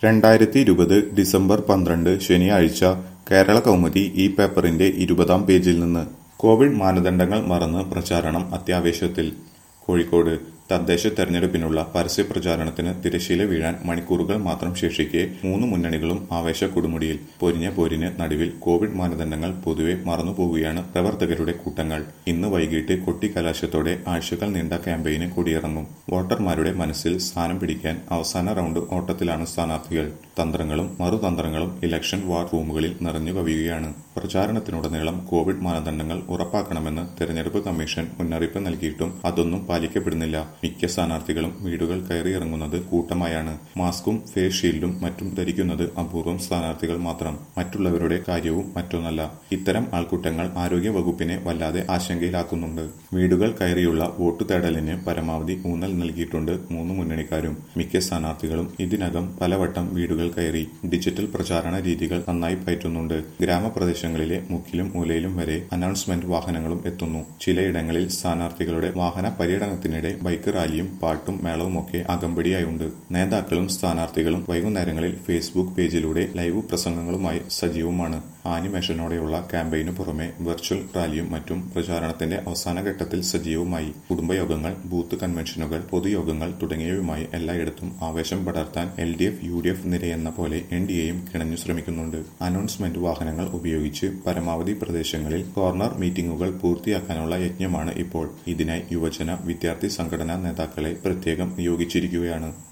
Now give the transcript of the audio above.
രണ്ടായിരത്തി ഇരുപത് ഡിസംബർ പന്ത്രണ്ട് ശനിയാഴ്ച കേരള കൗമുദി ഈ പേപ്പറിന്റെ ഇരുപതാം പേജിൽ നിന്ന് കോവിഡ് മാനദണ്ഡങ്ങൾ മറന്ന് പ്രചാരണം അത്യാവേശത്തിൽ കോഴിക്കോട് തദ്ദേശ തെരഞ്ഞെടുപ്പിനുള്ള പരസ്യ പ്രചാരണത്തിന് തിരശ്ശീല വീഴാൻ മണിക്കൂറുകൾ മാത്രം ശേഷിക്കെ മൂന്ന് മുന്നണികളും ആവേശ കൊടുമുടിയിൽ പൊരിഞ്ഞ പോരിന് നടുവിൽ കോവിഡ് മാനദണ്ഡങ്ങൾ പൊതുവെ മറന്നുപോവുകയാണ് പ്രവർത്തകരുടെ കൂട്ടങ്ങൾ ഇന്ന് വൈകിട്ട് കൊട്ടിക്കലാശത്തോടെ ആഴ്ചകൾ നീണ്ട ക്യാമ്പയിന് കൊടിയിറങ്ങും വോട്ടർമാരുടെ മനസ്സിൽ സ്ഥാനം പിടിക്കാൻ അവസാന റൗണ്ട് ഓട്ടത്തിലാണ് സ്ഥാനാർത്ഥികൾ തന്ത്രങ്ങളും മറുതന്ത്രങ്ങളും ഇലക്ഷൻ വാർ റൂമുകളിൽ നിറഞ്ഞു കവിയുകയാണ് പ്രചാരണത്തിനുടനീളം കോവിഡ് മാനദണ്ഡങ്ങൾ ഉറപ്പാക്കണമെന്ന് തെരഞ്ഞെടുപ്പ് കമ്മീഷൻ മുന്നറിയിപ്പ് നൽകിയിട്ടും അതൊന്നും പാലിക്കപ്പെടുന്നില്ല മിക്ക സ്ഥാനാർത്ഥികളും വീടുകൾ കയറിയിറങ്ങുന്നത് കൂട്ടമായാണ് മാസ്കും ഫേസ് ഷീൽഡും മറ്റും ധരിക്കുന്നത് അപൂർവം സ്ഥാനാർത്ഥികൾ മാത്രം മറ്റുള്ളവരുടെ കാര്യവും മറ്റൊന്നല്ല ഇത്തരം ആൾക്കൂട്ടങ്ങൾ ആരോഗ്യ വകുപ്പിനെ വല്ലാതെ ആശങ്കയിലാക്കുന്നുണ്ട് വീടുകൾ കയറിയുള്ള വോട്ട് തേടലിന് പരമാവധി ഊന്നൽ നൽകിയിട്ടുണ്ട് മൂന്ന് മുന്നണിക്കാരും മിക്ക സ്ഥാനാർത്ഥികളും ഇതിനകം പലവട്ടം വീടുകൾ കയറി ഡിജിറ്റൽ പ്രചാരണ രീതികൾ നന്നായി പയറ്റുന്നുണ്ട് ഗ്രാമപ്രദേശങ്ങളിലെ മുക്കിലും മൂലയിലും വരെ അനൗൺസ്മെന്റ് വാഹനങ്ങളും എത്തുന്നു ചിലയിടങ്ങളിൽ സ്ഥാനാർത്ഥികളുടെ വാഹന പര്യടനത്തിനിടെ ബൈക്ക് റാലിയും പാട്ടും മേളവുമൊക്കെ അകമ്പടിയായുണ്ട് നേതാക്കളും സ്ഥാനാർത്ഥികളും വൈകുന്നേരങ്ങളിൽ ഫേസ്ബുക്ക് പേജിലൂടെ ലൈവ് പ്രസംഗങ്ങളുമായി സജീവമാണ് ആനിമേഷനോടെയുള്ള ക്യാമ്പയിനു പുറമെ വെർച്വൽ റാലിയും മറ്റും പ്രചാരണത്തിന്റെ അവസാന ഘട്ടത്തിൽ സജീവമായി കുടുംബയോഗങ്ങൾ ബൂത്ത് കൺവെൻഷനുകൾ പൊതുയോഗങ്ങൾ തുടങ്ങിയവയുമായി എല്ലായിടത്തും ആവേശം പടർത്താൻ L D F U D F നിരയെന്ന പോലെ എൻ ഡി എയും കിണഞ്ഞു ശ്രമിക്കുന്നുണ്ട് അനൗൺസ്മെന്റ് വാഹനങ്ങൾ ഉപയോഗിച്ച് പരമാവധി പ്രദേശങ്ങളിൽ കോർണർ മീറ്റിംഗുകൾ പൂർത്തിയാക്കാനുള്ള യജ്ഞമാണ് ഇപ്പോൾ ഇതിനായി യുവജന വിദ്യാർത്ഥി സംഘടനാ നേതാക്കളെ പ്രത്യേകം നിയോഗിച്ചിരിക്കുകയാണ്